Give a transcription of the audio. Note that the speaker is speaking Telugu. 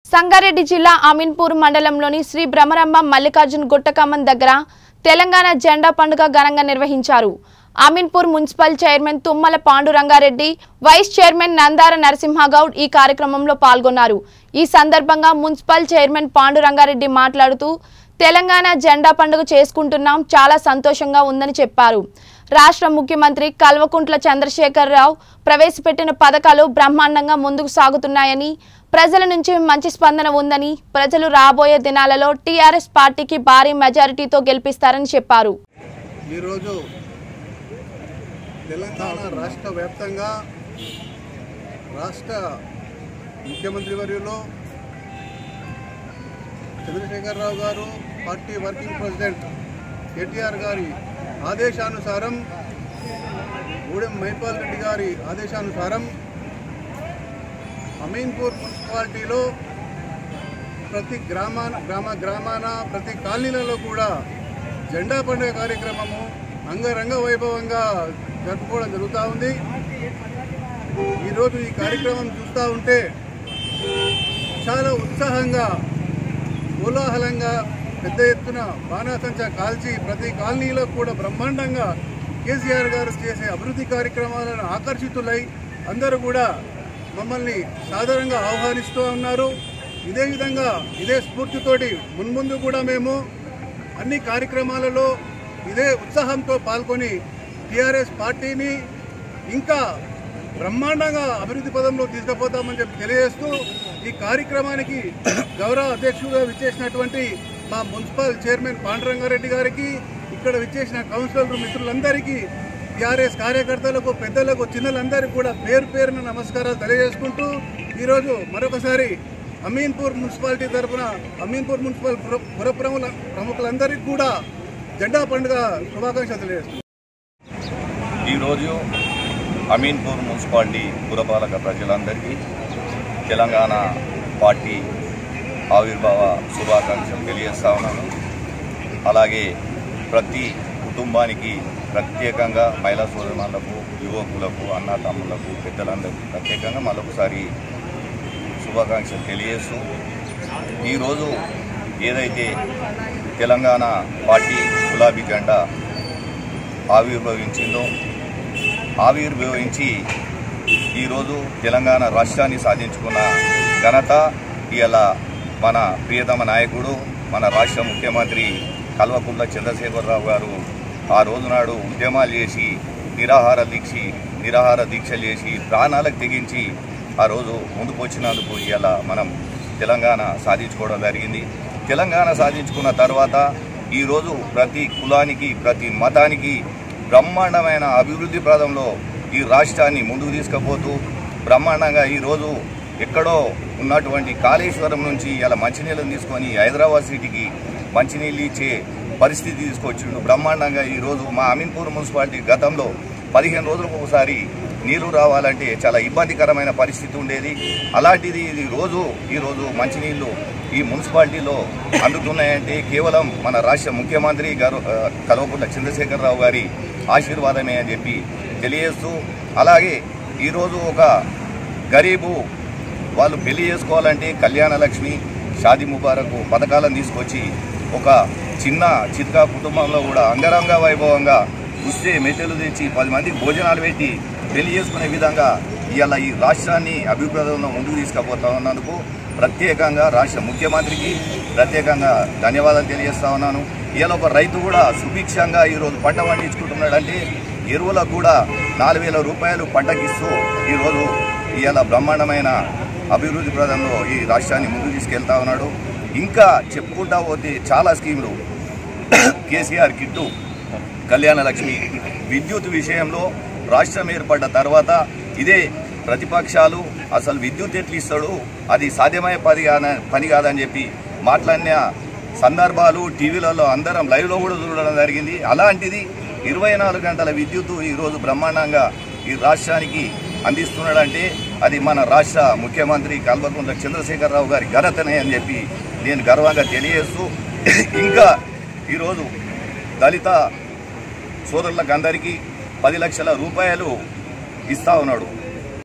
సంగారెడ్డి జిల్లా అమీన్పూర్ మండలంలోని శ్రీ భ్రమరంబ మల్లికార్జున్ గుట్టకమ్మన్ దగ్గర తెలంగాణ జెండా పండుగ ఘనంగా నిర్వహించారు Ameenpur municipal chairman Tummala Pandurangareddy vice chairman Nandara Narasimhagoud ఈ కార్యక్రమంలో పాల్గొన్నారు ఈ సందర్భంగా మున్సిపల్ చైర్మన్ పాండురంగారెడ్డి మాట్లాడుతూ తెలంగాణ జెండా పండుగ చేసుకుంటున్నాం చాలా సంతోషంగా ఉందని చెప్పారు రాష్ట్ర ముఖ్యమంత్రి కల్వకుంట్ల చంద్రశేఖరరావు ప్రవేశపెట్టిన పథకాలు బ్రహ్మాండంగా ముందుకు సాగుతున్నాయని ప్రజల నుంచి మంచి స్పందన ఉందని ప్రజలు రాబోయే దినాలలో టీఆర్ఎస్ పార్టీకి భారీ మెజారిటీతో గెలిపిస్తారని చెప్పారు ఈరోజు తెలంగాణ రాష్ట్ర వ్యాప్తంగా రాష్ట్ర ముఖ్యమంత్రి వర్యులు చంద్రశేఖరరావు గారు పార్టీ వర్కింగ్ ప్రెసిడెంట్ కేటీఆర్ గారి ఆదేశానుసారం గూడెం మైపాల్ రెడ్డి గారి ఆదేశానుసారం అమీన్పూర్ మున్సిపాలిటీలో ప్రతి గ్రామాన గ్రామ గ్రామాన ప్రతి కాలనీలలో కూడా జెండా పండుగ కార్యక్రమము అంగరంగ వైభవంగా జరుపుకోవడం జరుగుతూ ఉంది ఈరోజు ఈ కార్యక్రమం చూస్తూ ఉంటే చాలా ఉత్సాహంగా కోలాహలంగా పెద్ద ఎత్తున బాణాసంచా కాల్చి ప్రతి కాలనీలో కూడా బ్రహ్మాండంగా కేసీఆర్ గారు చేసే అభివృద్ధి కార్యక్రమాలను ఆకర్షితులై అందరూ కూడా మమ్మల్ని సాధారణంగా ఆహ్వానిస్తూ ఉన్నారు ఇదే విధంగా ఇదే స్ఫూర్తితోటి మున్ముందు కూడా మేము అన్ని కార్యక్రమాలలో ఇదే ఉత్సాహంతో పాల్గొని టీఆర్ఎస్ పార్టీని ఇంకా బ్రహ్మాండంగా అభివృద్ధి పదంలో తీసుకుపోతామని చెప్పి తెలియజేస్తూ ఈ కార్యక్రమానికి గౌరవ అధ్యక్షుడిగా విచ్చేసినటువంటి మా మున్సిపల్ చైర్మన్ పాండురంగారెడ్డి గారికి ఇక్కడ విచ్చేసిన కౌన్సిలర్ మిత్రులందరికీ టీఆర్ఎస్ కార్యకర్తలకు పెద్దలకు చిన్నలందరికీ కూడా పేరు పేరున నమస్కారాలు తెలియజేసుకుంటూ ఈరోజు మరొకసారి అమీన్పూర్ మున్సిపాలిటీ తరఫున అమీన్పూర్ మున్సిపల్ పుర- పుర ప్రముల ప్రముఖులందరికీ కూడా జెండా పండుగ శుభాకాంక్షలు తెలియజేస్తున్నాను ఈరోజు అమీన్పూర్ మున్సిపాలిటీ పురపాలక ప్రజలందరికీ తెలంగాణ పార్టీ ఆవిర్భావ శుభాకాంక్షలు తెలియజేస్తా ఉన్నాను అలాగే ప్రతి కుటుంబానికి ప్రత్యేకంగా మహిళా సోదరులకు యువకులకు అన్న తమ్ములకు పెద్దలందరికీ ప్రత్యేకంగా మరొకసారి శుభాకాంక్షలు తెలియజేస్తూ ఈరోజు ఏదైతే తెలంగాణ పార్టీ గులాబీ జెండా ఆవిర్భవించిందో ఆవిర్భవించి ఈరోజు తెలంగాణ రాష్ట్రాన్ని సాధించుకున్న ఘనత ఇలా మన ప్రియతమ నాయకుడు మన రాష్ట్ర ముఖ్యమంత్రి కల్వకుంట్ల చంద్రశేఖరరావు గారు ఆ రోజునాడు ఉద్యమాలు చేసి నిరాహార దీక్ష నిరాహార దీక్షలు చేసి ప్రాణాలకు తెగించి ఆ రోజు ముందుకు వచ్చినందుకు ఇలా మనం తెలంగాణ సాధించుకోవడం జరిగింది తెలంగాణ సాధించుకున్న తర్వాత ఈరోజు ప్రతి కులానికి ప్రతి మతానికి బ్రహ్మాండమైన అభివృద్ధి ప్రదంలో ఈ రాష్ట్రాన్ని ముందుకు తీసుకుపోతూ బ్రహ్మాండంగా ఈరోజు ఎక్కడో ఉన్నటువంటి కాళేశ్వరం నుంచి ఇలా మంచినీళ్ళని తీసుకొని హైదరాబాద్ సిటీకి మంచినీళ్ళు ఇచ్చే పరిస్థితి తీసుకొచ్చిండు బ్రహ్మాండంగా ఈరోజు మా అమీన్పూర్ మున్సిపాలిటీ గతంలో పదిహేను రోజులకు ఒకసారి నీళ్లు రావాలంటే చాలా ఇబ్బందికరమైన పరిస్థితి ఉండేది అలాంటిది ఇది రోజు ఈరోజు మంచినీళ్ళు ఈ మున్సిపాలిటీలో అందుతున్నాయంటే కేవలం మన రాష్ట్ర ముఖ్యమంత్రి గారు ఆ, కల్వకుంట్ల చంద్రశేఖరరావు గారి ఆశీర్వాదమే అని చెప్పి తెలియజేస్తూ అలాగే ఈరోజు ఒక గరీబు వాళ్ళు పెళ్లి చేసుకోవాలంటే కళ్యాణ లక్ష్మి షాది ముబారక్ పథకాలను తీసుకొచ్చి ఒక చిన్న చిత్కా కుటుంబంలో కూడా అంగరంగ వైభవంగా ఉస్తే మెట్టెలు తెచ్చి పది మందికి భోజనాలు పెట్టి పెళ్లి చేసుకునే విధంగా ఇవాళ ఈ రాష్ట్రాన్ని అభివృద్ధిలో ముందుకు తీసుకుపోతా ఉన్నందుకు ప్రత్యేకంగా రాష్ట్ర ముఖ్యమంత్రికి ప్రత్యేకంగా ధన్యవాదాలు తెలియజేస్తా ఉన్నాను ఇవాళ ఒక రైతు కూడా సుభిక్షంగా ఈరోజు పంట పండించుకుంటున్నాడంటే ఎరువులకు కూడా నాలుగు వేల రూపాయలు పంటకిస్తూ ఈరోజు ఇవాళ బ్రహ్మాండమైన అభివృద్ధి ప్రదంలో ఈ రాష్ట్రాన్ని ముందుకు తీసుకెళ్తా ఉన్నాడు ఇంకా చెప్పుకుంటా పోతే చాలా స్కీములు కేసీఆర్ కిట్టు కళ్యాణ లక్ష్మి విద్యుత్ విషయంలో రాష్ట్రం ఏర్పడ్డ తర్వాత ఇదే ప్రతిపక్షాలు అసలు విద్యుత్ ఎట్లు ఇస్తాడు అది సాధ్యమయ్యే పని కాద పని కాదని చెప్పి మాట్లాడిన సందర్భాలు టీవీలలో అందరం లైవ్లో కూడా చూడడం జరిగింది అలాంటిది ఇరవై నాలుగు గంటల విద్యుత్ ఈరోజు బ్రహ్మాండంగా ఈ రాష్ట్రానికి అందిస్తున్నాడంటే అది మన రాష్ట్ర ముఖ్యమంత్రి కల్వకుంట్ల చంద్రశేఖరరావు గారి ఘనతనే అని చెప్పి నేను గర్వంగా తెలియజేస్తూ ఇంకా ఈరోజు దళిత సోదరులకు అందరికీ పది లక్షల రూపాయలు ఇస్తా ఉన్నాడు